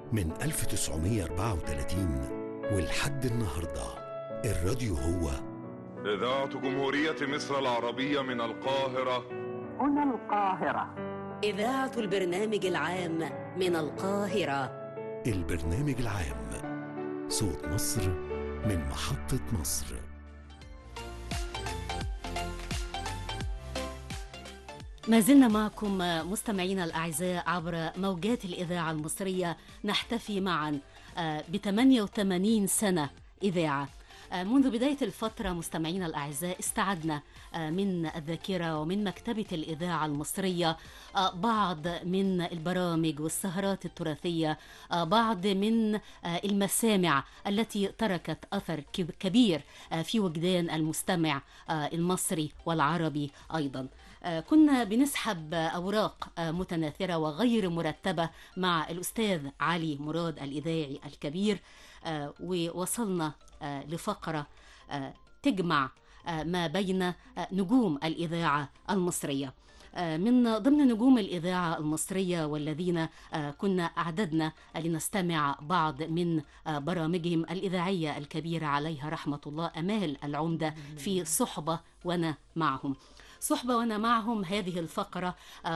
من 1934 ولحد النهاردة الراديو هو إذاعة جمهورية مصر العربية من القاهرة هنا القاهرة إذاعة البرنامج العام من القاهرة البرنامج العام صوت مصر من محطة مصر ما زلنا معكم مستمعينا الأعزاء عبر موجات الإذاعة المصرية نحتفي معا ب 88 سنة إذاعة منذ بداية الفترة مستمعينا الأعزاء استعدنا من الذاكرة ومن مكتبة الإذاعة المصرية بعض من البرامج والسهرات التراثية بعض من المسامع التي تركت أثر كبير في وجدان المستمع المصري والعربي أيضا كنا بنسحب أوراق متناثرة وغير مرتبة مع الأستاذ علي مراد الإذاعي الكبير ووصلنا لفقرة تجمع ما بين نجوم الإذاعة المصرية من ضمن نجوم الإذاعة المصرية والذين كنا أعددنا لنستمع بعض من برامجهم الإذاعية الكبيرة عليها رحمة الله أمال العمدة في صحبة وأنا معهم صحبة وأنا معهم هذه الفقرة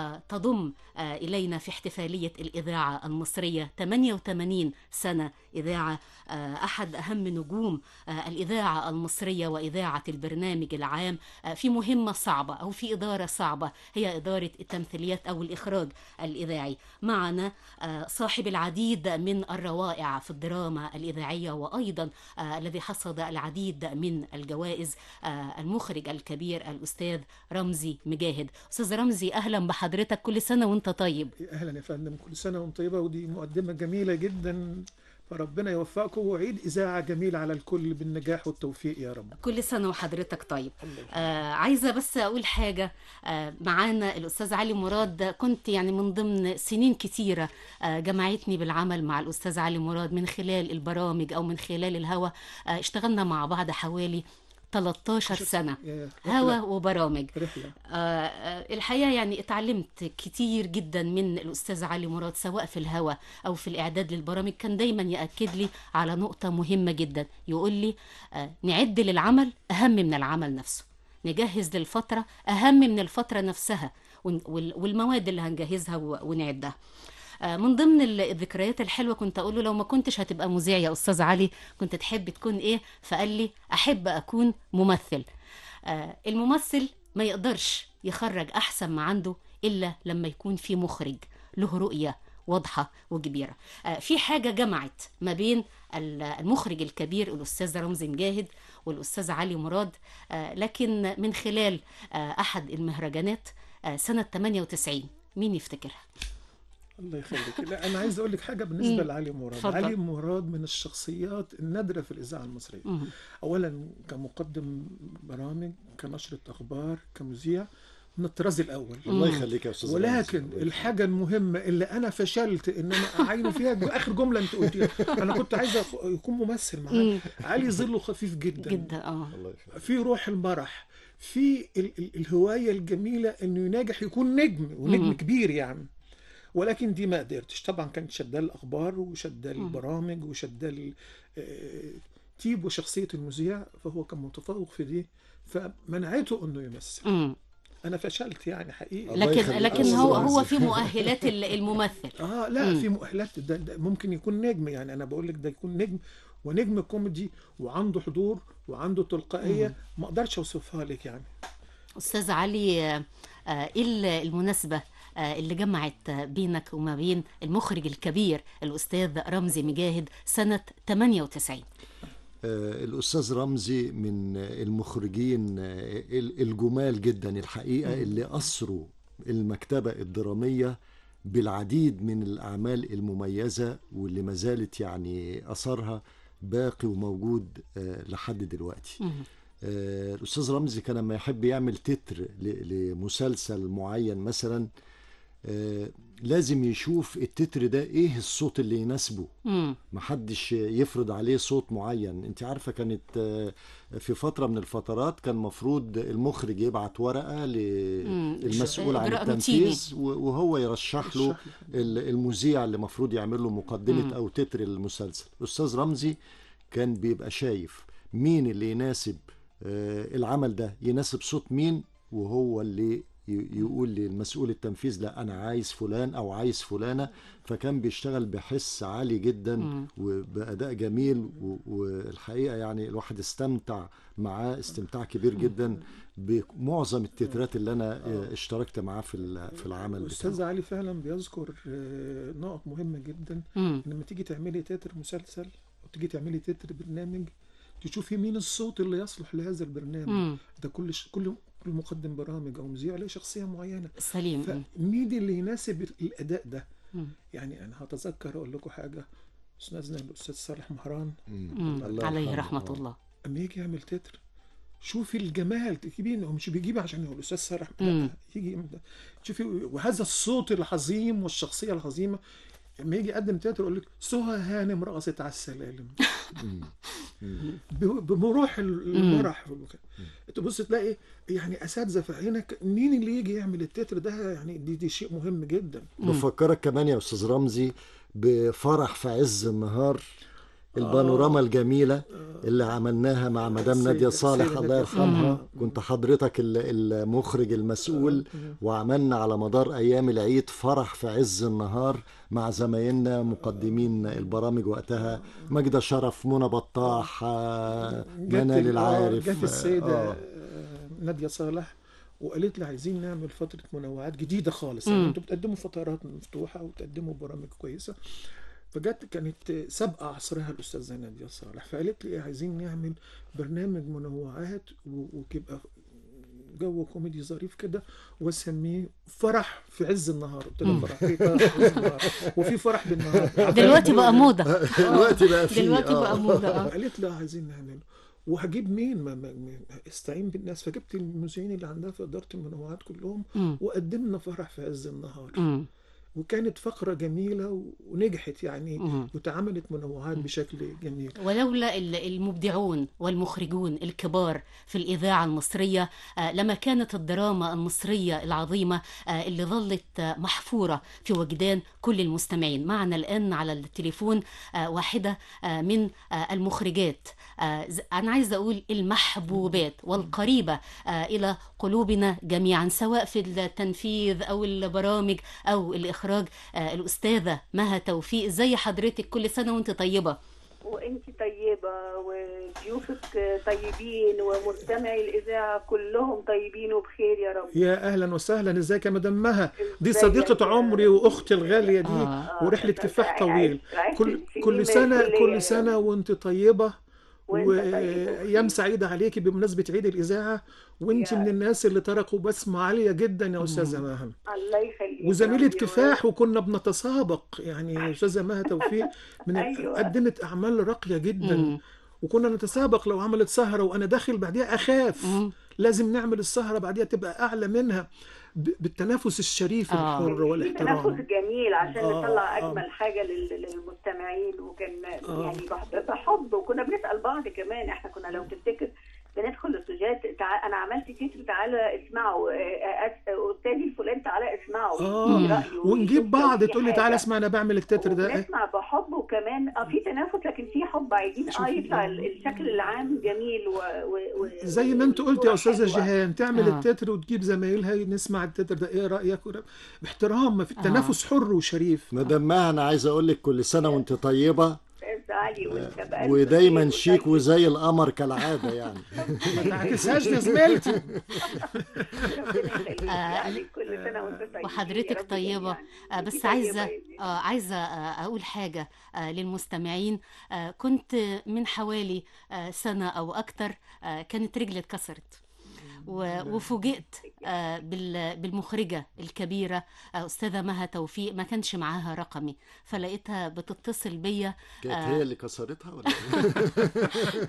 تضم إلينا في احتفالية الإذاعة المصرية 88 سنة إذاعة أحد أهم نجوم الإذاعة المصرية وإذاعة البرنامج العام في مهمة صعبة أو في إدارة صعبة هي إدارة التمثيليات أو الإخراج الإذاعي معنا صاحب العديد من الروائع في الدراما الإذاعية وأيضا الذي حصد العديد من الجوائز المخرج الكبير الأستاذ رمزي مجاهد أستاذ رمزي أهلا بحضرتك كل سنة وأنت طيب اهلا يا فندم كل سنه وانت طيبه ودي مقدمه جميله جدا فربنا يوفقكم وعيد اذاعه جميل على الكل بالنجاح والتوفيق يا رب كل سنة وحضرتك طيب آه عايزة بس أقول حاجة آه معانا الأستاذ علي مراد كنت يعني من ضمن سنين كتيرة آه جمعتني بالعمل مع الأستاذ علي مراد من خلال البرامج أو من خلال الهوا آه اشتغلنا مع بعض حوالي 13 سنة يا هوا رحلة, وبرامج رحلة. آه، آه، الحقيقة يعني اتعلمت كتير جدا من الأستاذ علي مراد سواء في الهوا أو في الإعداد للبرامج كان دايما يأكد لي على نقطة مهمة جدا يقول لي آه، نعد للعمل أهم من العمل نفسه نجهز للفترة أهم من الفترة نفسها ون- وال- والمواد اللي هنجهزها و- ونعدها آه، من ضمن ال- الذكريات الحلوه كنت اقول له لو ما كنتش هتبقى مذيع يا استاذ علي كنت تحب تكون ايه فقال لي احب اكون ممثل آه، الممثل ما يقدرش يخرج احسن ما عنده الا لما يكون في مخرج له رؤيه واضحه وكبيره آه، في حاجه جمعت ما بين ال- المخرج الكبير الاستاذ رمزي مجاهد والاستاذ علي مراد آه، لكن من خلال آه، احد المهرجانات آه، سنه 98 مين يفتكرها الله يخليك لا انا عايز اقول لك حاجه بالنسبه مم. لعلي مراد اتفضل. علي مراد من الشخصيات النادره في الاذاعه المصريه مم. اولا كمقدم برامج كنشره اخبار كمذيع من الطراز الاول الله يخليك يا استاذ ولكن رمزي. الحاجة المهمة اللي أنا فشلت إن أنا أعين فيها آخر جملة أنت قلتيها أنا كنت عايز أخ- يكون ممثل معايا علي ظله خفيف جدا جدا اه الله يخليك في روح المرح في ال- ال- الهواية الجميلة إنه يناجح يكون نجم ونجم مم. كبير يعني ولكن دي ما قدرتش طبعا كانت شداه الأخبار وشداه البرامج وشداه ال- آه، تيب وشخصية المذيع فهو كان متفوق في دي فمنعته إنه يمثل مم. أنا فشلت يعني حقيقي الله لكن يخليك لكن يا هو أستاذ هو رمزي. في مؤهلات ال- الممثل اه لا في مؤهلات ده, ده ممكن يكون نجم يعني انا بقول لك ده يكون نجم ونجم كوميدي وعنده حضور وعنده تلقائيه ما اقدرش اوصفها لك يعني استاذ علي آه، آه، ايه ال- المناسبه آه، اللي جمعت آه، بينك وما بين المخرج الكبير الاستاذ رمزي مجاهد سنه 98 آه، الأستاذ رمزي من آه، المخرجين آه، ال- الجمال جدا الحقيقة اللي أسروا المكتبة الدرامية بالعديد من الأعمال المميزة واللي ما زالت يعني أثرها باقي وموجود آه، لحد دلوقتي آه، الأستاذ رمزي كان لما يحب يعمل تتر ل- لمسلسل معين مثلا آه، لازم يشوف التتر ده ايه الصوت اللي يناسبه مم. محدش يفرض عليه صوت معين انت عارفة كانت آه، في فترة من الفترات كان مفروض المخرج يبعت ورقة للمسؤول عن إجراء التنفيذ و- وهو يرشح له يرشح له. ال- المذيع اللي المفروض يعمل له مقدمة أو تتر المسلسل الأستاذ رمزي كان بيبقى شايف مين اللي يناسب آه، العمل ده يناسب صوت مين وهو اللي ي- يقول للمسؤول التنفيذ لا انا عايز فلان او عايز فلانه فكان بيشتغل بحس عالي جدا وباداء جميل و- والحقيقه يعني الواحد استمتع معاه استمتاع كبير جدا بمعظم التترات اللي انا آه، اشتركت معاه في ال- في العمل الاستاذ بتاعه علي فعلا بيذكر آه، نقط مهمه جدا مم. لما تيجي تعملي تتر مسلسل او تيجي تعملي تتر برنامج تشوفي مين الصوت اللي يصلح لهذا البرنامج مم. ده كل ش... كل كل مقدم برامج او مذيع له شخصيه معينه سليم مم. فمين اللي يناسب الاداء ده مم. يعني انا هتذكر اقول لكم حاجه استاذنا الاستاذ صالح مهران مم. الله عليه يرحمه. رحمة آه. الله اما يجي يعمل تتر شوفي الجمال تجيبين هو مش بيجيب عشان هو الاستاذ صالح مم. لا يجي يعمل ده. شوفي وهذا الصوت العظيم والشخصيه العظيمه لما يجي يقدم تياتر يقول لك سهى هانم رقصت على السلالم ب- بمروح ال- المرح تبص تلاقي يعني اساتذه في عينك مين اللي يجي يعمل التتر ده يعني دي, دي شيء مهم جدا بفكرك كمان يا استاذ رمزي بفرح في عز النهار البانوراما الجميلة اللي عملناها مع مدام السيدة- نادية صالح السيدة الله نادية يرحمها كنت حضرتك ال- المخرج المسؤول وعملنا على مدار أيام العيد فرح في عز النهار مع زمايلنا مقدمين البرامج وقتها مجدة شرف منى بطاح آه، جت منال ال- آه، العارف جت السيده آه. آه، ناديه صالح وقالت لي عايزين نعمل فتره منوعات جديده خالص يعني انتوا بتقدموا فترات مفتوحه وتقدموا برامج كويسه فجت كانت سابقه عصرها الاستاذه ناديه صالح فقالت لي عايزين نعمل برنامج منوعات و- وتبقى جو كوميدي ظريف كده واسميه فرح في عز النهار قلت لها فرح في فرح في عز النهار وفي فرح بالنهار دلوقتي بقى موضة دلوقتي بقى في دلوقتي بقى موضة اه قالت لا عايزين نعمله وهجيب مين ما ما ما- استعين بالناس فجبت المذيعين اللي عندها في اداره المنوعات كلهم مم. وقدمنا فرح في عز النهار مم. وكانت فقره جميله و- ونجحت يعني مم. وتعاملت منوعات بشكل جميل ولولا ال- المبدعون والمخرجون الكبار في الإذاعة المصرية آه، لما كانت الدراما المصرية العظيمة آه، اللي ظلت آه، محفورة في وجدان كل المستمعين معنا الآن على التليفون آه، واحدة آه، من آه، المخرجات آه، ز- أنا عايزة أقول المحبوبات والقريبة آه، إلى قلوبنا جميعا سواء في التنفيذ أو البرامج أو الإخراج آه، الأستاذة مها توفيق ازي حضرتك كل سنة وانت طيبة وانت طيبة وضيوفك طيبين ومستمعي الإذاعة كلهم طيبين وبخير يا رب يا اهلا وسهلا ازيك يا مدام مها دي ازيك صديقه يا- عمري واختي الغاليه دي آه. ورحله آه، كفاح عايش- طويل عايش كل السنين كل من سنه الكلية يا كل سنه رب. وانت طيبه وانت طيب وايام سعيده عليكي بمناسبه عيد الاذاعه وانت يا- من الناس اللي تركوا بسمه عاليه جدا يا استاذه مها الله يخليك وزميلة ربي كفاح وكنا بنتسابق يعني استاذه مها توفيق من أيوة. قدمت اعمال راقيه جدا مم. وكنا نتسابق لو عملت سهره وانا داخل بعديها اخاف مم. لازم نعمل السهره بعديها تبقى اعلى منها ب- بالتنافس الشريف آه. الحر في تنافس والاحترام جميل عشان آه، نطلع آه. اجمل حاجه لل- للمستمعين وكان آه. يعني بح- بحب وكنا بنسال بعض كمان احنا كنا لو تفتكر بندخل الاستوديوهات تع... انا عملت تتر تعالى اسمعوا آه، آه، استاذي الفلان تعالى اسمعوا اه ويدي رأيه ونجيب ويشوف بعض لو في تقول لي تعالى حاجة. اسمع انا بعمل التتر ده إيه؟ وبنسمع بحب وكمان اه في تنافس لكن في حب عايزين اه شوفي. يطلع ال- الشكل العام جميل و... و... و... زي ما انت قلت يا والصورة استاذه حلوة. جيهان تعمل آه. التتر وتجيب زمايلها نسمع التتر ده ايه رايك وده- باحترام ما في التنافس حر وشريف مدام مها انا عايز اقول لك كل سنه وانت طيبه أستاذ علي وانت بقى ودايما شيك وزي القمر كالعاده يعني ما تعكسهاش يا زميلتي ربنا يخليك يعني كل سنه وانت طيب يا وحضرتك رب طيبة جميعاً. آه، وانتي بس طيبة عايزة يا زينب. آه، عايزة آه، أقول حاجة آه، للمستمعين آه، كنت من حوالي آه، سنة أو أكتر آه، كانت رجلي اتكسرت و- وفوجئت آه، بال- بالمخرجة الكبيرة آه، أستاذة مها توفيق ما كانش معاها رقمي فلقيتها بتتصل بيا كانت آه. هي اللي كسرتها ولا إيه؟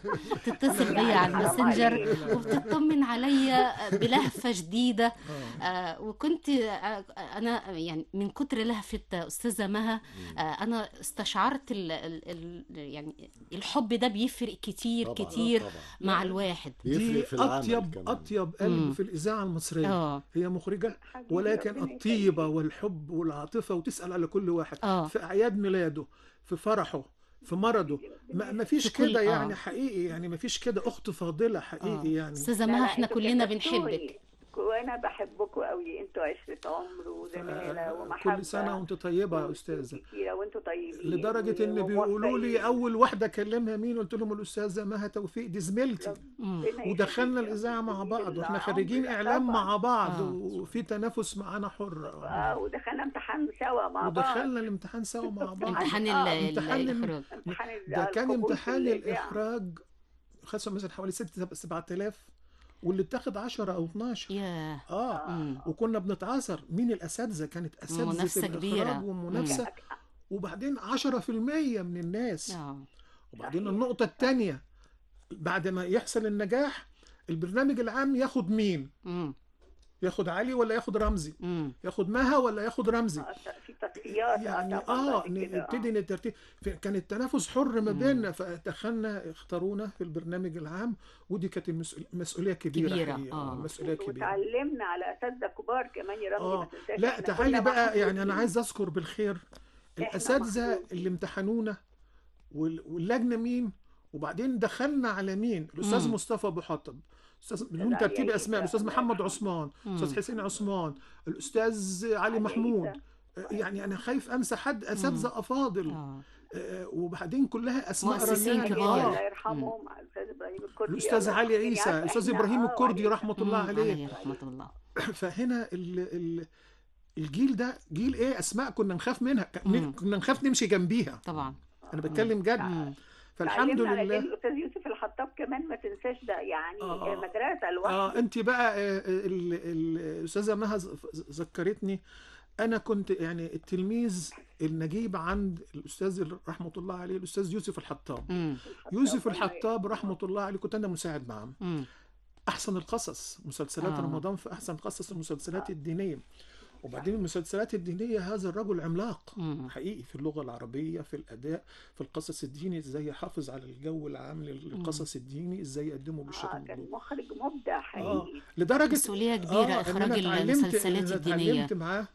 تتصل بيا على الماسنجر وبتطمن عليا بلهفة جديدة آه، وكنت آه، أنا يعني من كتر لهفة أستاذة مها آه، أنا استشعرت ال ال ال يعني الحب ده بيفرق كتير طبعاً، كتير طبعاً. مع الواحد بيفرق دي في العمل اطيب كمان. اطيب قلب مم. في الاذاعه المصريه اه هي مخرجه حبيبي ولكن ربنا الطيبه يخليك. والحب والعاطفه وتسال على كل واحد اه في اعياد ميلاده في فرحه في مرضه ما ما فيش في كل- كده آه. يعني حقيقي يعني ما فيش كده اخت فاضله آه. حقيقي يعني أستاذة لا، مها لا، احنا انتوا كلنا كتبتوني. بنحبك وانا بحبكم قوي انتوا عشرة عمر وزمالة ومحبة كل سنه وانت طيبه يا استاذه كتيرة وانتوا طيبين لدرجه ان بيقولوا لي وموفقين. اول واحده اكلمها مين قلت لهم الاستاذه مها توفيق دي زميلتي مم. ربنا ودخلنا يخليك. الاذاعه مع بعض واحنا العمر خريجين ده اعلام طبعاً. مع بعض آه. وفي تنافس معانا حر اه ودخلنا امتحان سوا مع بعض ودخلنا الامتحان سوا مع بعض امتحان آه، ال- امتحان ال- الإخراج امتحان ال- ده كان القبول في امتحان الإذاعة. الاخراج خدوا مثلا حوالي 6 7000 واللي اتاخد 10 او 12 ياه اه مم. وكنا بنتعاصر مين الاساتذه كانت اساتذه منافسة الإخراج كبيرة. ومنافسه وبعدين 10% من الناس اه وبعدين صحيح. النقطه الثانيه بعد ما يحصل النجاح البرنامج العام ياخد مين مم. ياخد علي ولا ياخد رمزي مم. ياخد مها ولا ياخد رمزي آه، في تصفيات يعني طبعاً اه بعد كده، نبتدي نترتيب في- كان التنافس حر ما بيننا فدخلنا اختارونا في البرنامج العام ودي كانت المسؤول- مسؤوليه كبيره كبيرة، حقيقة، آه. مسؤوليه كبيره وتعلمنا على اساتذه كبار كمان يا رامي ما اه تنساش لا إحنا تعالي كنا بقى يعني انا محظوظين. عايز اذكر بالخير الاساتذه محظوظين. اللي امتحنونا وال- واللجنه مين وبعدين دخلنا على مين الاستاذ مم. مصطفى ابو حطب استاذ بدون علي ترتيب عيسى، اسماء الاستاذ الله محمد يرحمه. عثمان مم. الاستاذ حسين عثمان الاستاذ علي علي محمود عيسى. يعني انا خايف انسى حد اساتذه افاضل اه آه، وبعدين كلها اسماء مؤسسين رنانة. كبار. الله آه. يرحمهم الاستاذ ابراهيم الكردي الاستاذ الله علي يرحمه. عيسى يعني الاستاذ إحنا- ابراهيم آه، الكردي وعلي- رحمه الله مم. عليه رحمة الله فهنا ال ال الجيل ده جيل ايه اسماء كنا نخاف منها ك- مم. كنا نخاف نمشي جنبيها طبعا انا بتكلم جد مم. فالحمد تعلمنا على لله إيد الاستاذ يوسف الحطاب كمان ما تنساش ده يعني آه. مدرسه لوحده اه انت بقى آه، ال- ال- الاستاذه مها ز- ز- ذكرتني انا كنت يعني التلميذ النجيب عند الاستاذ رحمه الله عليه الاستاذ يوسف الحطاب مم. يوسف الحطاب رحمه الله عليه كنت انا مساعد معاه مم. احسن القصص مسلسلات آه. آه. رمضان في احسن قصص المسلسلات الدينيه وبعدين المسلسلات الدينيه هذا الرجل عملاق مم. حقيقي في اللغه العربيه في الاداء في القصص الديني ازاي يحافظ على الجو العام للقصص الديني ازاي يقدمه بالشكل آه كان المطلوب مخرج مبدع اه حقيقي لدرجه مسؤولية كبيرة إن إخراج أنا اتعلمت- المسلسلات أنا الدينية اتعلمت معاه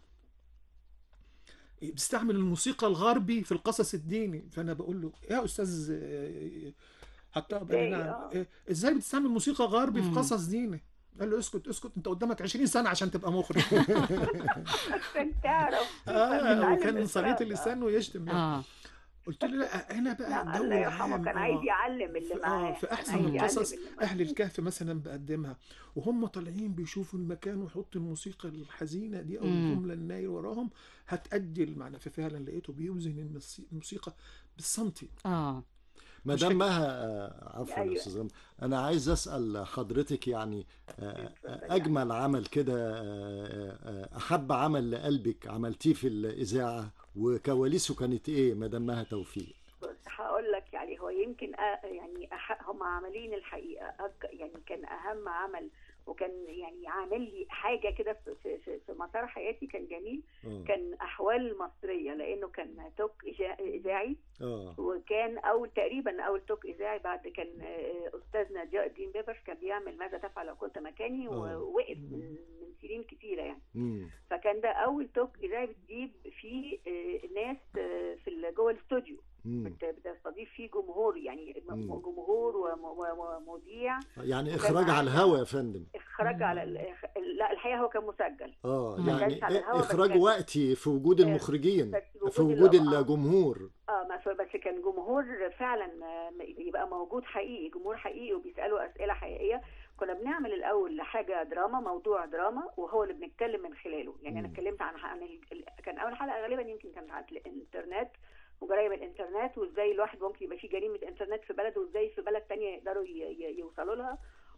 بيستعمل الموسيقى الغربي في القصص الديني فانا بقول له يا استاذ آه، حتى قال لي إزاي؟ نعم آه. آه، ازاي بتستعمل موسيقى غربي في مم. قصص ديني قال له اسكت اسكت انت قدامك 20 سنه عشان تبقى مخرج عشان تعرف اه تتعلم وكان صليت الإخراج. اللسان ويشتم يعني. اه قلت له لا هنا بقى لا الجو الله يرحمه العام كان آه. عايز يعلم اللي في- معاه اه في كان احسن عايز يعلم القصص اللي معاه. اهل الكهف مثلا بقدمها وهم طالعين بيشوفوا المكان ويحط الموسيقى الحزينه دي او مم. الجمله الناير وراهم هتأدي المعنى ففعلا لقيته بيوزن المس- الموسيقى بالسنتي اه مدام مها آه، عفوا يا أيوة. استاذ رامي، انا عايز اسال حضرتك يعني آه، آه، اجمل عمل كده آه، آه، احب عمل لقلبك عملتيه في الاذاعه وكواليسه كانت ايه مدام مها توفيق بص هقول لك يعني هو يمكن أ- يعني أح- هم عاملين الحقيقه أك- يعني كان اهم عمل وكان يعني عامل لي حاجه كده في, في, في, في مسار حياتي كان جميل اه كان احوال مصريه لانه كان توك إجا- اذاعي اه وكان اول تقريبا اول توك اذاعي بعد كان آه، استاذنا ضياء الدين بيبرس كان بيعمل ماذا تفعل لو كنت مكاني آه. ووقف من من سنين كتيره يعني مم. فكان ده اول توك اذاعي بتجيب فيه آه، ناس آه، في ال- جوه الاستوديو مم. بت- بتستضيف فيه جمهور يعني م- مم. جمهور وم- و- ومذيع يعني وكان اخراج على معانا- الهوا يا فندم اخراج على ال- لا الحقيقه هو كان مسجل اه ما يعني كانش على الهوا، بس اخراج كان- وقتي في وجود آه، المخرجين بس وجود في وجود ال- آه. الجمهور اه ما ف- بس كان جمهور فعلا آه، يبقى موجود حقيقي جمهور حقيقي وبيسالوا اسئله حقيقيه كنا بنعمل الاول حاجه دراما موضوع دراما وهو اللي بنتكلم من خلاله يعني انا مم. اتكلمت عن عن ال- ال- كان اول حلقه غالبا يمكن كانت عن الانترنت وجرائم الانترنت وازاي الواحد ممكن يبقى فيه جريمه انترنت في بلده وازاي في بلد تانية يقدروا ي- ي- يوصلوا لها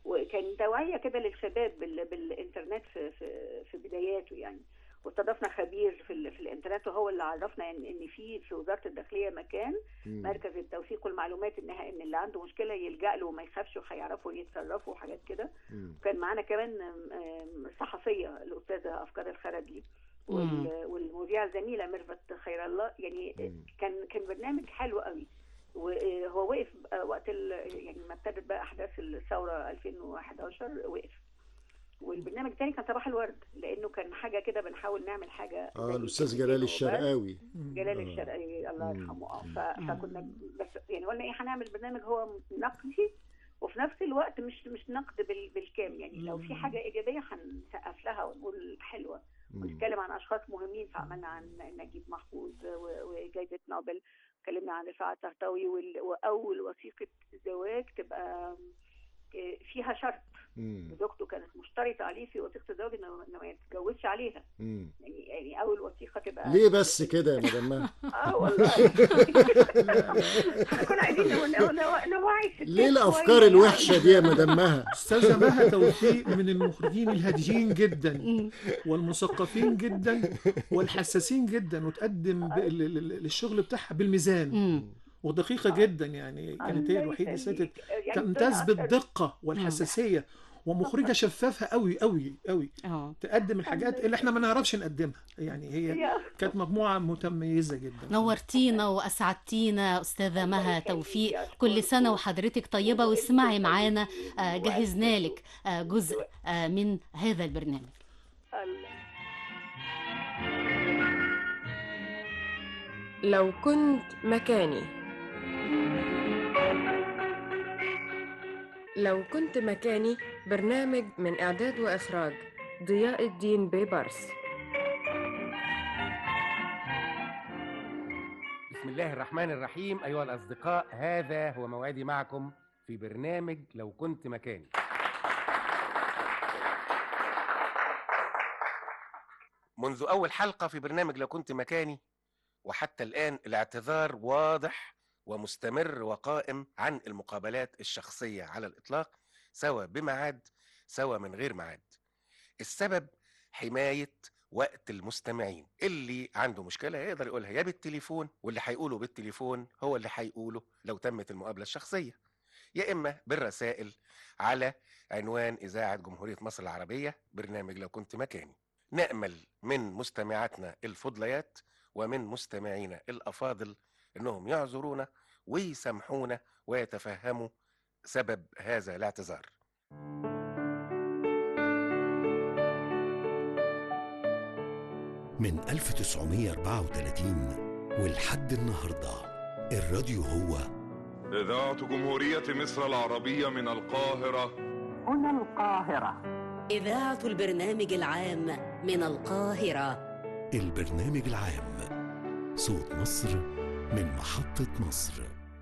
وكان توعيه كده للشباب بال... بالانترنت في في في بداياته يعني واستضفنا خبير في, ال... في الانترنت وهو اللي عرفنا ان ان في في وزاره الداخليه مكان مم. مركز التوثيق والمعلومات انها ان اللي عنده مشكله يلجا له وما يخافش وهيعرفوا يتصرفوا وحاجات كده مم. كان معانا كمان آم، آم، الصحفية الأستاذة أفكار الخردلي وال- والمذيعة الزميلة ميرفت خير الله يعني مم. كان كان برنامج حلو قوي وهو وقف بقى وقت ال... يعني ما ابتدت بقى أحداث الثورة 2011 وقف والبرنامج الثاني كان صباح الورد لأنه كان حاجة كده بنحاول نعمل حاجة اه زي الاستاذ كده جلال وبس. الشرقاوي جلال آه. الشرقي الله مم. يرحمه اه ف- فكنا بس يعني قلنا ايه هنعمل برنامج هو نقدي وفي نفس الوقت مش مش نقد بال- بالكامل يعني لو في حاجه ايجابيه هنسقف لها ونقول حلوه مم. ونتكلم عن اشخاص مهمين فعملنا عن نجيب محفوظ و- وجائزه نوبل اتكلمنا عن رفاعة طهطاوي وال- واول وثيقه زواج تبقى آه، فيها شرط مم. زوجته كانت مشترطه عليه في وثيقه الزواج انه إنه ما يتجوزش عليها مم. يعني يعني اول وثيقه تبقى ليه بس كده يا مدام مها؟ اه والله احنا كنا عايزين نو- نو- نو- نوعي الستات ليه الافكار شوية الوحشه دي يا مدام مها؟ استاذه مها توفيق من المخرجين الهاديين جدا والمثقفين جدا والحساسين جدا وتقدم ب- ل- ل- للشغل بتاعها بالميزان مم. ودقيقه جدا يعني كانت هي الله الوحيده اللي يخليك. ستت يعني تمتاز دول أكتر- بالدقه والحساسيه ومخرجه شفافه قوي قوي قوي اه تقدم الحاجات اللي احنا ما نعرفش نقدمها يعني هي يا- كانت مجموعه متميزه جدا نورتينا واسعدتينا استاذه مها الله يخليك توفيق يا كل أشكرك. سنه وحضرتك طيبه واسمعي معانا آه، جهزنا لك آه، جزء آه، من هذا البرنامج الله. لو كنت مكاني لو كنت مكاني برنامج من إعداد وإخراج ضياء الدين بيبرس بسم الله الرحمن الرحيم أيها الأصدقاء هذا هو موعدي معكم في برنامج لو كنت مكاني منذ أول حلقة في برنامج لو كنت مكاني وحتى الآن الاعتذار واضح ومستمر وقائم عن المقابلات الشخصية على الإطلاق سواء بميعاد سواء من غير ميعاد السبب حماية وقت المستمعين اللي عنده مشكلة يقدر يقولها يا بالتليفون واللي هيقوله بالتليفون هو اللي هيقوله لو تمت المقابلة الشخصية يا إما بالرسائل على عنوان إذاعة جمهورية مصر العربية برنامج لو كنت مكاني نأمل من مستمعاتنا الفضليات ومن مستمعينا الأفاضل إنهم يعذرونا ويسامحونا ويتفهموا سبب هذا الاعتذار من 1934 ولحد النهاردة الراديو هو إذاعة جمهورية مصر العربية من القاهرة هنا القاهرة إذاعة البرنامج العام من القاهرة البرنامج العام صوت مصر من محطة مصر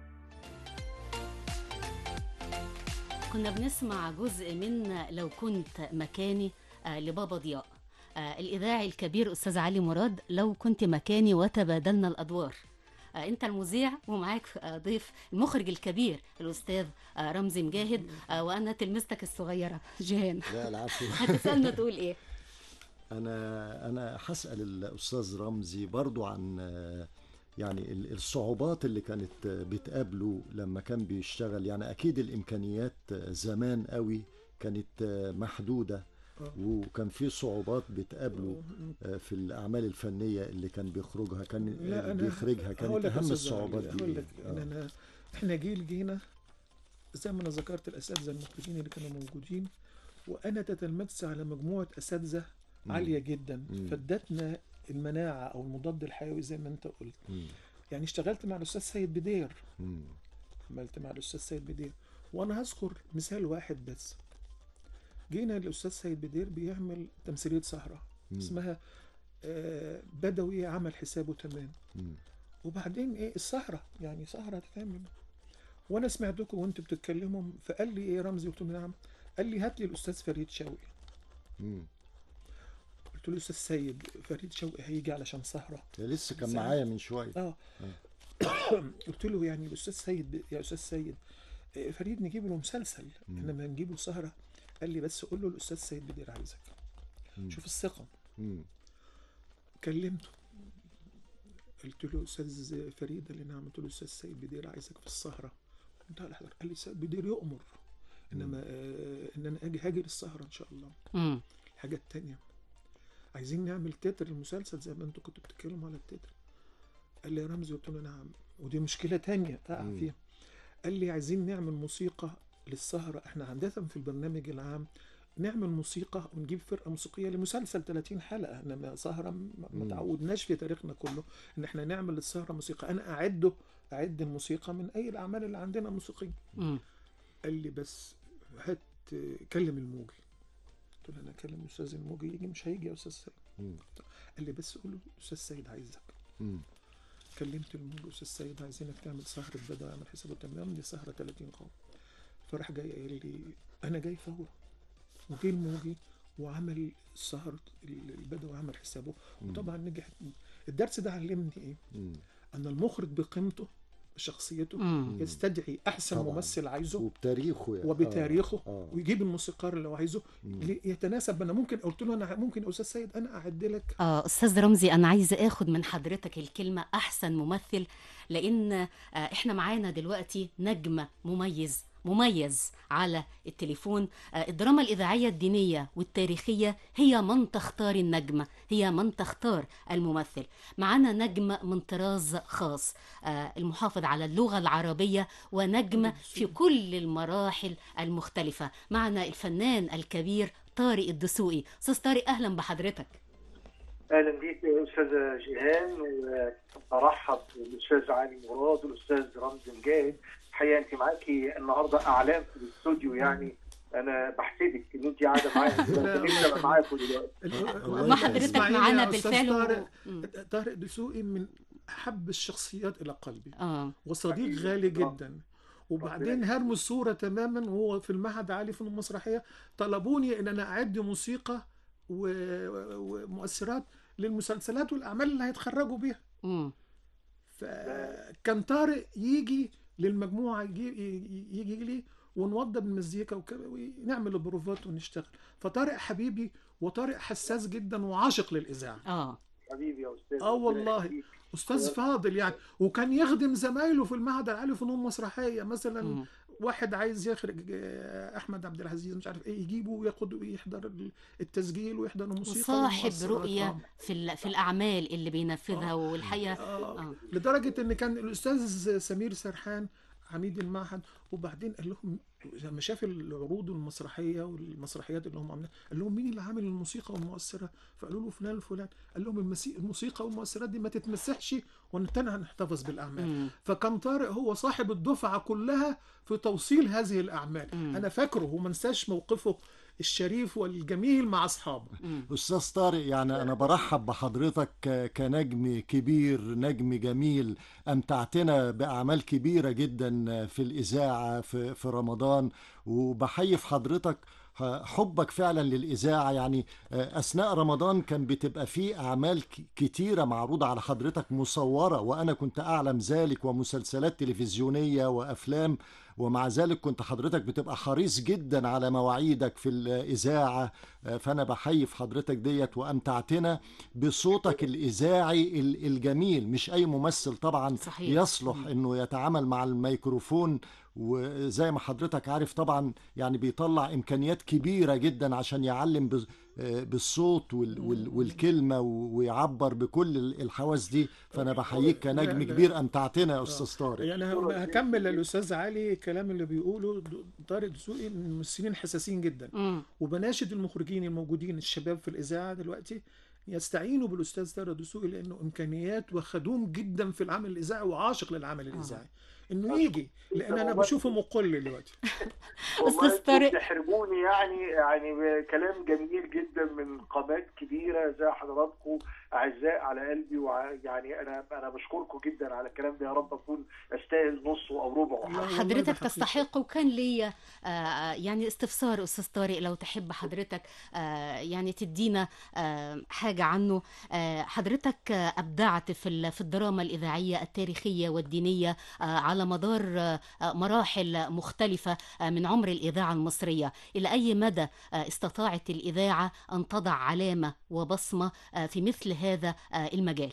كنا بنسمع جزء من لو كنت مكاني آه، لبابا ضياء آه، الإذاعي الكبير أستاذ علي مراد لو كنت مكاني وتبادلنا الأدوار آه، أنت المذيع ومعاك آه، ضيف المخرج الكبير الأستاذ آه، رمزي مجاهد آه، وأنا تلمستك الصغيرة جيهان لا العفو هتسألنا تقول إيه؟ انا انا هسال الاستاذ رمزي برضو عن آه، يعني ال- الصعوبات اللي كانت آه، بتقابله لما كان بيشتغل يعني اكيد الامكانيات آه، زمان قوي كانت آه، محدوده وكان في صعوبات بتقابله آه، في الاعمال الفنيه اللي كان بيخرجها كان لا اللي انا بيخرجها هقول كانت لك يا اهم أستاذ الصعوبات علي، دي هقول لك إيه؟ ان آه. انا احنا جيل جينا زي ما انا ذكرت الاساتذه المخرجين اللي كانوا موجودين وانا تتلمذت على مجموعه اساتذه عاليه جدا مم. فادتنا المناعه او المضاد الحيوي زي ما انت قلت مم. يعني اشتغلت مع الاستاذ سيد بدير مم. عملت مع الاستاذ سيد بدير وانا هذكر مثال واحد بس جينا الاستاذ سيد بدير بيعمل تمثيليه سهره مم. اسمها آه، بدوي عمل حسابه تمام مم. وبعدين ايه السهره يعني سهره تتعمل وانا سمعتكم وانتوا بتتكلموا فقال لي ايه رمزي قلت له نعم قال لي هات لي الاستاذ فريد شوقي مم. قلت له استاذ سيد فريد شوقي هيجي علشان سهره ده لسه كان سنة. معايا من شويه اه قلت له يعني الاستاذ سيد يا استاذ سيد آه، فريد نجيب له مسلسل مم. انما نجيب له سهره قال لي بس قول له الاستاذ سيد بدير عايزك مم. شوف الثقه مم. كلمته قلت له استاذ فريد قال لي نعم قلت له استاذ سيد بدير عايزك في السهره قلت له حضرتك قال لي سيد بدير يؤمر انما آه ان انا اجي هاجي للسهره ان شاء الله مم. الحاجه التانية عايزين نعمل تتر المسلسل زي ما انتوا كنتوا بتتكلموا على التتر قال لي يا رمزي قلت له نعم ودي مشكله تانية اقع مم. فيها قال لي عايزين نعمل موسيقى للسهره احنا عاده في البرنامج العام نعمل موسيقى ونجيب فرقه موسيقيه لمسلسل 30 حلقه انما سهره ما ما مم. تعودناش في تاريخنا كله ان احنا نعمل للسهره موسيقى انا اعده اعد الموسيقى من اي الاعمال اللي عندنا موسيقيه مم. قال لي بس هات كلم الموجي قلت له انا اكلم الاستاذ الموجي يجي مش هيجي يا استاذ سيد مم. قال لي بس قول له الاستاذ سيد عايزك مم. كلمت الموجي استاذ سيد عايزينك تعمل سهره بدأ اعمل حسابه تمام دي سهره 30 قوم فراح جاي قال لي انا جاي فورا وجه الموجي وعمل سهرة البدوي وعمل حسابه وطبعا نجح الدرس ده علمني ايه؟ مم. ان المخرج بقيمته بشخصيته مم. يستدعي احسن طبعاً. ممثل عايزه وبتاريخه يعني. وبتاريخه آه. آه. ويجيب الموسيقار اللي هو عايزه مم. ليه- يتناسب انا ممكن قلت له انا ممكن يا استاذ سيد انا اعد لك آه أستاذ رمزي أنا عايزة أخد من حضرتك الكلمة أحسن ممثل لأن آه إحنا معانا دلوقتي نجم مميز مميز على التليفون آه الدراما الإذاعية الدينية والتاريخية هي من تختار النجم هي من تختار الممثل معانا نجم من طراز خاص آه المحافظ على اللغة العربية ونجم في كل المراحل المختلفة معنا الفنان الكبير طارق الدسوقي أستاذ طارق أهلا بحضرتك اهلا بيك يا استاذه جيهان وارحب بالاستاذ علي مراد والاستاذ رمزي مجاهد الحقيقه انت معاكي النهارده اعلام في الاستوديو يعني انا بحسدك ان انت قاعده معايا كده نفسي ابقى معاكم دلوقتي الله ما يخليك. حضرتك اسماعيل يا معانا أستاذ بالفعل و... طارق. مم. طارق دسوقي من احب الشخصيات الى قلبي اه وصديق حبيبي. غالي آه. جدا وبعدين هرموا الصورة تماما وهو في المعهد العالي في المسرحية طلبوني ان انا اعد موسيقى و- ومؤثرات للمسلسلات والاعمال اللي هيتخرجوا بيها مم. فكان طارق يجي للمجموعة يجي, يجي لي ونوضب المزيكا وك- ونعمل البروفات ونشتغل فطارق حبيبي وطارق حساس جدا وعاشق للإذاعة اه حبيبي يا استاذ آه والله. ربنا يخليك. أستاذ فاضل يعني وكان يخدم زمايله في المعهد العالي لفنون مسرحية مثلا مم. واحد عايز يخرج آه، احمد عبد العزيز مش عارف ايه يجيبه وياخد ويحضر ال- التسجيل ويحضر الموسيقى وصاحب والمؤثرات. رؤية آه. في ال- في الأعمال اللي بينفذها والحقيقة آه. آه. لدرجه ان كان الاستاذ سمير سرحان عميد المعهد وبعدين قال لهم لما شاف العروض المسرحيه والمسرحيات اللي هم عاملينها قال لهم مين اللي عامل الموسيقى والمؤثره فقالوا له فلان الفلان قال لهم المسي- الموسيقى والمؤثرات دي ما تتمسحش والتاني هنحتفظ بالاعمال مم. فكان طارق هو صاحب الدفعه كلها في توصيل هذه الاعمال مم. انا فاكره وما انساش موقفه الشريف والجميل مع اصحابه مم. أستاذ طارق يعني أنا برحب بحضرتك ك- كنجم كبير نجم جميل أمتعتنا بأعمال كبيرة جدا في الإذاعة في, في رمضان وبحيي في حضرتك حبك فعلا للإذاعة يعني أثناء رمضان كان بتبقى فيه أعمال ك- كتيرة معروضة على حضرتك مصورة وأنا كنت أعلم ذلك ومسلسلات تلفزيونية وأفلام ومع ذلك كنت حضرتك بتبقى حريص جدا على مواعيدك في الإذاعة فأنا بحيي في حضرتك ديت وأمتعتنا بصوتك الإذاعي ال- الجميل مش أي ممثل طبعا صحيح. يصلح إنه يتعامل مع الميكروفون وزي ما حضرتك عارف طبعا يعني بيطلع إمكانيات كبيرة جدا عشان يعلم بز- آه، بالصوت وال- وال- والكلمة و- ويعبر بكل ال- الحواس دي فأنا بحييك لا، كنجم لا. كبير أمتعتنا يا أستاذ طارق يعني ه- هكمل الاستاذ علي الكلام اللي بيقوله د- طارق دسوقي من الممثلين حساسين جدا مم. وبناشد المخرجين الموجودين الشباب في الاذاعه دلوقتي يستعينوا بالاستاذ طارق دسوقي لانه امكانيات وخدوم جدا في العمل الاذاعي وعاشق للعمل الاذاعي انه يجي لان انا بشوفه مقل دلوقتي والله أستاذ طارق. انتوا بتحرجوني يعني يعني كلام جميل جدا من قامات كبيره زي حضراتكم اعزاء على قلبي ويعني انا انا بشكركم جدا على الكلام ده يا رب اكون استاهل نصه او ربعه والله ده حضرتك حقيقي. تستحق وكان ليا آه، يعني استفسار استاذ طارق لو تحب حضرتك آه، يعني تدينا آه، حاجه عنه آه، حضرتك آه، ابدعت في ال- في الدراما الاذاعيه التاريخيه والدينيه آه، على على مدار آه، آه، مراحل مختلفة آه، من عمر الإذاعة المصرية إلى أي مدى آه، استطاعت الإذاعة أن تضع علامة وبصمة آه، في مثل هذا آه، المجال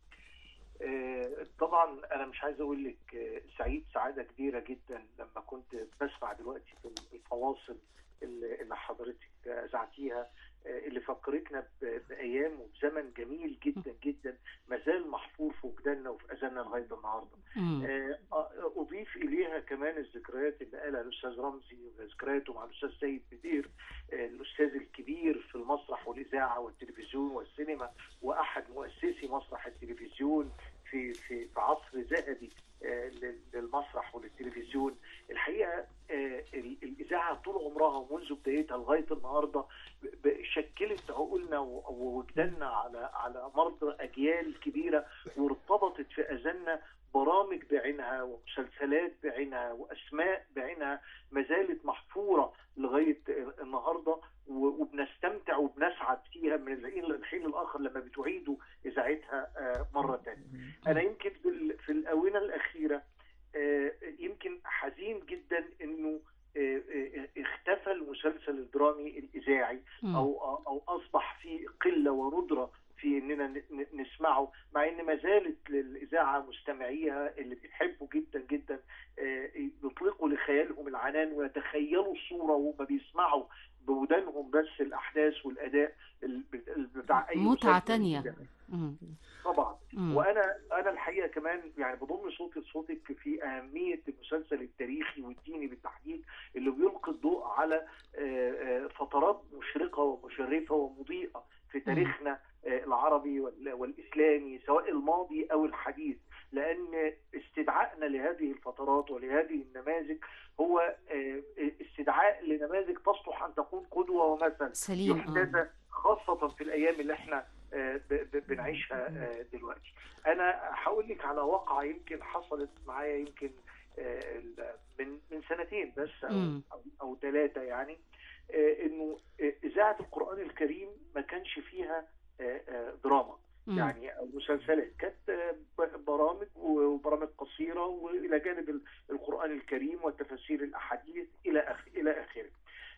آه، طبعا انا مش عايز اقول لك آه، سعيد سعاده كبيره جدا لما كنت بسمع دلوقتي في الفواصل اللي اللي حضرتك اذعتيها آه، اللي فكرتنا ب- بايام وبزمن جميل جدا جدا ما زال محفور في وجداننا وفي اذاننا لغايه النهارده. مم. آه، آه، اضيف اليها كمان الذكريات اللي قالها الاستاذ رمزي وذكرياته مع الاستاذ سيد بدير آه، الاستاذ الكبير في المسرح والاذاعه والتلفزيون والسينما واحد مؤسسي مسرح التلفزيون في في في عصر ذهبي آه، لل- للمسرح وللتلفزيون الحقيقه آه، ال- الاذاعه طول عمرها منذ بدايتها لغايه النهارده ب- ب- شكلت عقولنا و- ووجداننا على على مر اجيال كبيره وارتبطت في اذاننا برامج بعينها ومسلسلات بعينها واسماء بعينها ما زالت محفوره لغايه النهارده و- وبنستمتع وبنسعد فيها من الحين الحين الاخر لما بتعيدوا اذاعتها آه، مره ثانيه. انا يمكن في ال- في الاونه الاخيره آه، يمكن حزين جدا انه آه، آه، اختفى المسلسل الدرامي الاذاعي مم. او او اصبح في قله وندره في اننا ن- ن- نسمعه مع ان ما زالت للاذاعه مستمعيها اللي بيحبوا جدا جدا آه، يطلقوا لخيالهم العنان ويتخيلوا الصوره وهم بيسمعوا بودانهم بس الاحداث والاداء ال- ال- بتاع اي متعة مسلسل تانية إذاعي. مم. طبعا مم. وانا انا الحقيقه كمان يعني بضم صوتي لصوتك في اهميه المسلسل التاريخي والديني بالتحديد اللي بيلقي الضوء على آه، آه، فترات مشرقه ومشرفه ومضيئه في تاريخنا آه، العربي وال- والاسلامي سواء الماضي او الحديث لان استدعائنا لهذه الفترات ولهذه النماذج هو آه، استدعاء لنماذج تصلح ان تكون قدوه ومثل سليم آه. يحتذى خاصه في الايام اللي احنا آه، ب- ب- بنعيشها آه، دلوقتي انا هقول لك على واقعه يمكن حصلت معايا يمكن آه، ال- من من سنتين بس او مم. او, أو ثلاثه يعني آه، انه آه، اذاعه القران الكريم ما كانش فيها آه، آه، دراما مم. يعني او مسلسلات كانت آه، ب- برامج وبرامج قصيره والى جانب ال- القران الكريم وتفاسير الاحاديث الى اخره الى اخره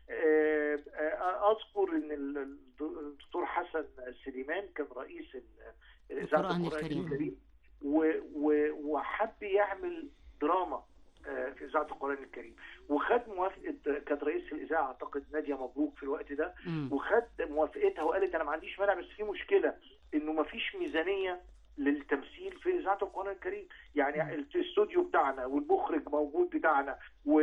آه، آه، اذكر ان ال- الدكتور حسن سليمان كان رئيس ال- اذاعه القرآن القران الكريم. الكريم و- و- وحب يعمل دراما آه، في اذاعه القران الكريم وخد موافقه كانت رئيس الاذاعه اعتقد ناديه مبروك في الوقت ده مم. وخد موافقتها وقالت انا ما عنديش مانع بس في مشكله انه ما فيش ميزانيه للتمثيل في اذاعه القران الكريم يعني الاستوديو بتاعنا والمخرج موجود بتاعنا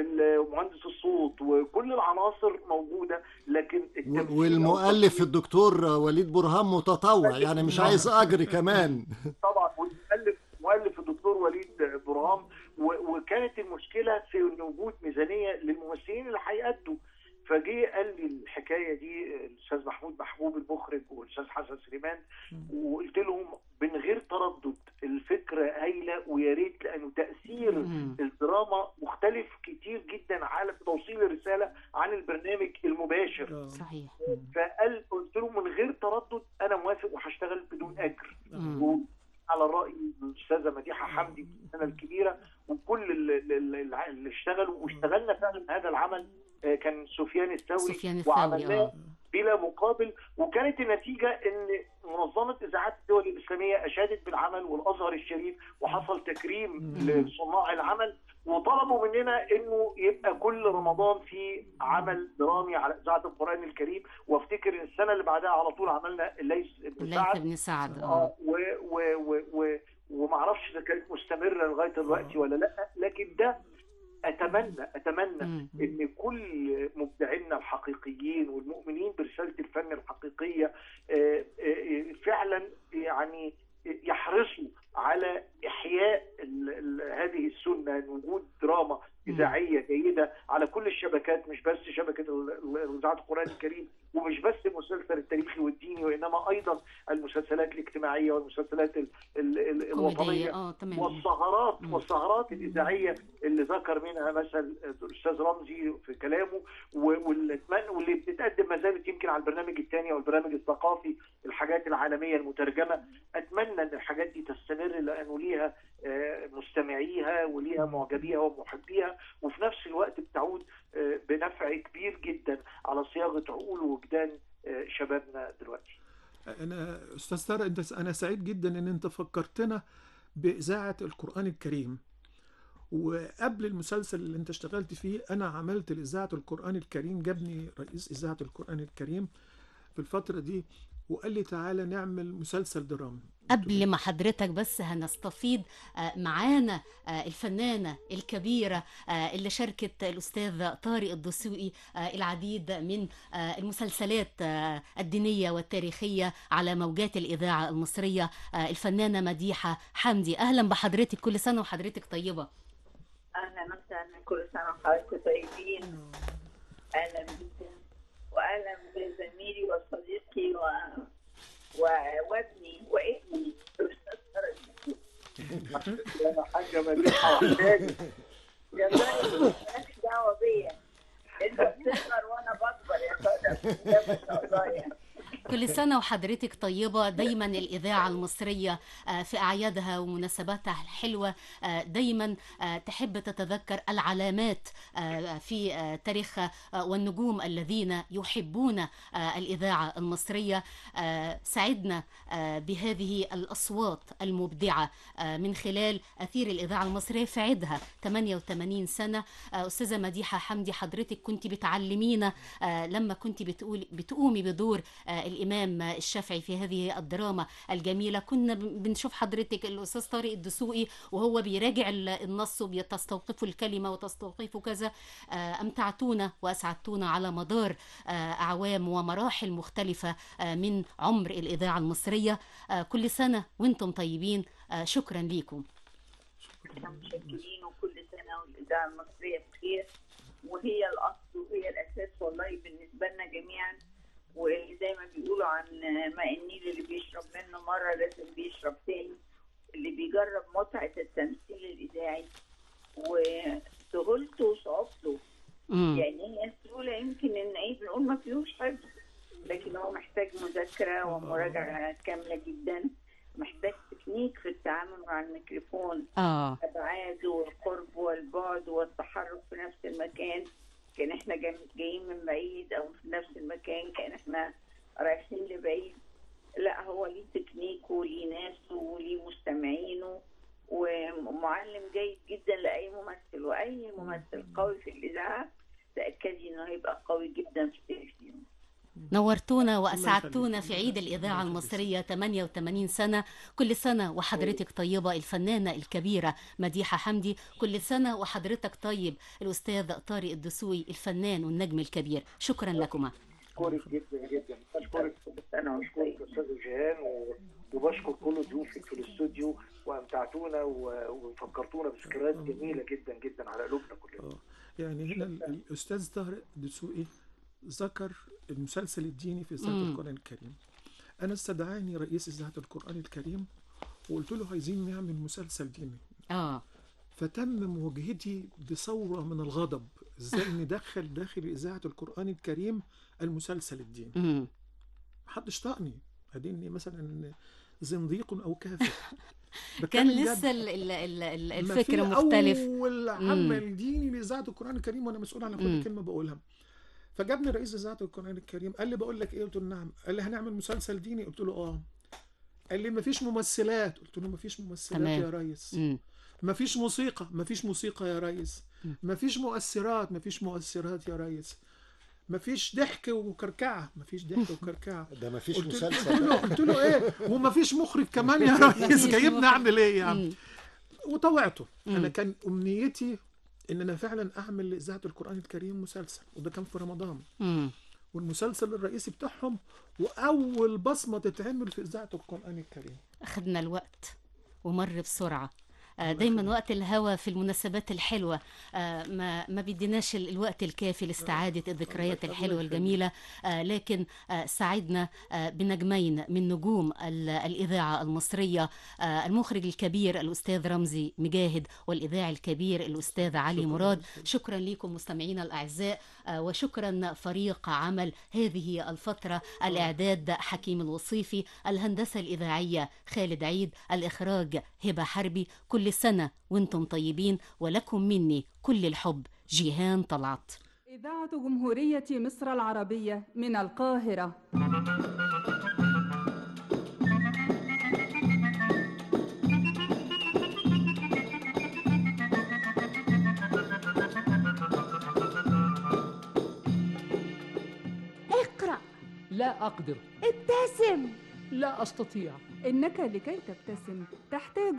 ومهندس الصوت وكل العناصر موجوده لكن التمثيل أو والمؤلف الدكتور وليد برهان متطوع يعني مش عايز اجر كمان طبعا والمؤلف مؤلف الدكتور وليد برهام و- وكانت المشكله في ان وجود ميزانيه للممثلين اللي هيأدوا فجه قال لي الحكايه دي الاستاذ محمود محبوب المخرج والاستاذ حسن سليمان وقلت لهم من غير تردد الفكره هايله ويا ريت لانه تاثير مم. الدراما مختلف كتير جدا على توصيل الرساله عن البرنامج المباشر آه. صحيح فقال قلت له من غير تردد انا موافق وهشتغل بدون اجر مم. وعلى راي الاستاذه مديحه حمدي في السنه الكبيره وكل اللي, اللي اللي اشتغلوا واشتغلنا فعلا هذا العمل آه، كان سفيان الثوري سفيان الثوري وعملناه اه بلا مقابل وكانت النتيجه ان منظمه اذاعات الدول الاسلاميه اشادت بالعمل والازهر الشريف وحصل تكريم لصناع العمل وطلبوا مننا انه يبقى كل رمضان في عمل درامي على اذاعه القران الكريم وافتكر ان السنه اللي بعدها على طول عملنا الليث بن ليث سعد بن سعد اه اه و و و و ومعرفش اذا كانت مستمره لغايه دلوقتي ولا لا لكن ده اتمنى اتمنى مم. ان كل مبدعينا الحقيقيين والمؤمنين برساله الفن الحقيقيه آه، آه، فعلا يعني يحرصوا على احياء ال- ال- هذه السنه إن وجود دراما اذاعيه جيده على كل الشبكات مش بس شبكه ال- ال- اذاعه القران الكريم ومش بس المسلسل التاريخي والديني وانما ايضا المسلسلات الاجتماعيه والمسلسلات ال- ال- ال- كوميدية الوطنيه اه تمام والسهرات مم. والسهرات الاذاعيه اللي ذكر منها مثل الاستاذ رمزي في كلامه و- واللي اتمنى- واللي بتتقدم ما زالت يمكن على البرنامج الثاني او البرنامج الثقافي الحاجات العالميه المترجمه اتمنى ان الحاجات دي تستمر لانه ليها آه، مستمعيها وليها معجبيها ومحبيها وفي نفس الوقت بتعود آه، بنفع كبير جدا على صياغه عقول ووجدان آه، شبابنا دلوقتي انا استاذ طارق انت انا سعيد جدا ان انت فكرتنا باذاعه القران الكريم وقبل المسلسل اللي انت اشتغلت فيه انا عملت لاذاعه القران الكريم جابني رئيس اذاعه القران الكريم في الفتره دي وقال لي تعالى نعمل مسلسل درامي قبل ما حضرتك بس هنستفيض آه، معانا آه، الفنانة الكبيرة آه، اللي شاركت الأستاذ طارق الدسوقي آه، العديد من آه، المسلسلات آه، الدينية والتاريخية على موجات الإذاعة المصرية آه، الفنانة مديحة حمدي أهلا بحضرتك كل سنة وحضرتك طيبة اهلا وسهلا كل سنه وحضرتك طيبين اهلا بكم واهلا بزميلي وصديقي و... و... وابني وابني الاستاذ طارق يا حاجه مديحه وحداني يا طارق مالكش دعوه بيا انت بتكبر وانا بكبر يا طارق ده ما شاء الله يعني كل سنة وحضرتك طيبة دايما الإذاعة المصرية آه، في أعيادها ومناسباتها الحلوة آه، دايما آه، تحب تتذكر العلامات آه، في آه، تاريخها آه، والنجوم الذين يحبون آه، الإذاعة المصرية آه، سعدنا آه، بهذه الأصوات المبدعة آه، من خلال أثير الإذاعة المصرية في عيدها 88 سنة آه، أستاذة مديحة حمدي حضرتك كنت بتعلمينا آه، لما كنت بتقول بتقومي بدور آه، الإمام الشافعي في هذه الدراما الجميلة كنا ب- بنشوف حضرتك الأستاذ طارق الدسوقي وهو بيراجع ال- النص وبيستوقفوا الكلمة وتستوقفوا كذا آه، أمتعتونا وأسعدتونا على مدار آه، أعوام ومراحل مختلفة آه، من عمر الإذاعة المصرية آه، كل سنة وانتم طيبين آه، شكرا ليكم احنا متشكرين وكل سنه والاذاعه المصريه بخير وهي الاصل وهي الاساس والله بالنسبه لنا جميعا وزي ما بيقولوا عن ماء النيل اللي بيشرب منه مره لازم بيشرب تاني اللي بيجرب متعه التمثيل الاذاعي وسهولته وصعوبته مم. يعني هي السهوله يمكن ان ايه بنقول ما فيهوش حفظ لكن هو محتاج مذاكره ومراجعه كامله جدا محتاج تكنيك في التعامل مع الميكروفون آه ابعاده والقرب والبعد والتحرك في نفس المكان كان احنا جاي- جايين من بعيد او في نفس المكان كان احنا رايحين لبعيد لا هو ليه تكنيكه وليه ناسه وليه مستمعينه ومعلم جيد جدا لاي ممثل واي ممثل قوي في الاذاعه تاكدي انه هيبقى قوي جدا في التلفزيون نورتونا وأسعدتونا في عيد الإذاعة المصرية 88 سنة كل سنة وحضرتك طيبة الفنانة الكبيرة مديحة حمدي كل سنة وحضرتك طيب الأستاذ طارق الدسوقي الفنان والنجم الكبير شكرا لكما بشكرك جدا جدا بشكرك بشكرك استاذ جيهان و- وبشكر كل ضيوفك في الاستوديو وامتعتونا و- وفكرتونا بذكريات جميله جدا جدا على قلوبنا كلنا يعني هنا ال- الاستاذ طارق دسوقي ذكر المسلسل الديني في اذاعه مم. القران الكريم انا استدعاني رئيس اذاعه القران الكريم وقلت له عايزين نعمل مسلسل ديني آه فتم مواجهتي بثوره من الغضب ازاي ندخل داخل اذاعه القران الكريم المسلسل الديني مم. محدش طاقني اديني مثلا زنديق او كافر كان بتكلم جد. لسه ال- ال- ال- ال- ما الفكر في مختلف اول مم. عمل ديني لاذاعه القران الكريم وانا مسؤول عن مم. كل كلمه بقولها فجابني رئيس اذاعه القران الكريم قال لي بقول لك ايه قلت له نعم قال لي هنعمل مسلسل ديني قلت له اه قال لي مفيش ممثلات قلت له مفيش ممثلات تمام. يا ريس مم. مفيش موسيقى مفيش موسيقى يا ريس مفيش مؤثرات مفيش مؤثرات يا ريس مفيش ضحك وكركعه مفيش ضحك وكركعه ده مفيش قلت له- مسلسل قلت له بقى. قلت له ايه ومفيش مخرج كمان يا ريس مفيش جايبني مخرج. اعمل ايه يعني مم. وطوعته انا مم. كان امنيتي ان انا فعلا اعمل لاذاعه القران الكريم مسلسل وده كان في رمضان مم. والمسلسل الرئيسي بتاعهم واول بصمه تتعمل في اذاعه القران الكريم أخذنا الوقت ومر بسرعة آه، دايما وقت الهوا في المناسبات الحلوة آه، ما ما بيديناش ال- الوقت الكافي لاستعادة الذكريات الحلوة الجميلة آه، لكن آه، سعدنا آه، بنجمين من نجوم ال- الإذاعة المصرية آه، المخرج الكبير الأستاذ رمزي مجاهد والإذاعي الكبير الأستاذ علي مراد شكرا لكم مستمعينا الأعزاء آه، وشكرا فريق عمل هذه الفترة الإعداد حكيم الوصيفي الهندسة الإذاعية خالد عيد الإخراج هبة حربي كل سنة وانتم طيبين ولكم مني كل الحب جيهان طلعت إذاعة جمهورية مصر العربية من القاهرة اقرأ لا أقدر ابتسم لا أستطيع إنك لكي تبتسم تحتاج